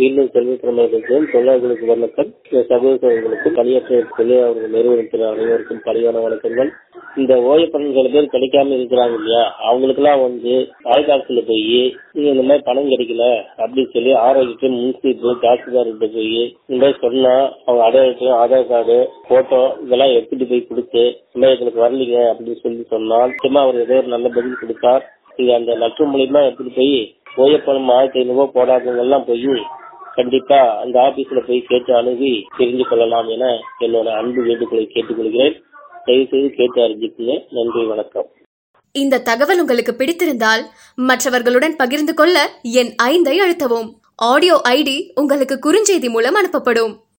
மீண்டும் செல்வத்திறமைகளுக்கும் தொழிலாளர்களுக்கு வணக்கம் சகோதரர்களுக்கும் பணியாற்ற தொழிலாளர்கள் நிறுவனத்தில் அனைவருக்கும் பணியான வணக்கங்கள் இந்த ஓய்வு பலன் சில பேர் கிடைக்காம இருக்கிறாங்க இல்லையா அவங்களுக்கு எல்லாம் வந்து தாய்காலத்துல போய் நீங்க இந்த மாதிரி பணம் கிடைக்கல அப்படின்னு சொல்லி ஆரோக்கியத்தை முன்சீப்பு தாசில்தார்கிட்ட போய் இந்த மாதிரி சொன்னா அவங்க அடையாளத்துல ஆதார் கார்டு போட்டோ இதெல்லாம் எடுத்துட்டு போய் கொடுத்து இந்த மாதிரி எங்களுக்கு வரலீங்க அப்படின்னு சொல்லி சொன்னால் நிச்சயமா அவர் ஏதோ ஒரு நல்ல பதில் கொடுத்தார் இது அந்த லட்சம் மூலியமா எடுத்துட்டு போய் ஓய்வு பணம் ஆயிரத்தி ஐநூறு ரூபாய் போடாதவங்க எல்லாம் போய் கண்டிப்பா அந்த ஆபீஸ்ல போய் கேட்டு அணுகி தெரிந்து கொள்ளலாம் என என்னோட அன்பு வேண்டுகோளை கேட்டுக்கொள்கிறேன் தயவு செய்து கேட்டு அறிஞ்சுக்குங்க நன்றி வணக்கம் இந்த தகவல் உங்களுக்கு பிடித்திருந்தால் மற்றவர்களுடன் பகிர்ந்து கொள்ள என் ஐந்தை அழுத்தவும் ஆடியோ ஐடி உங்களுக்கு குறுஞ்செய்தி மூலம் அனுப்பப்படும்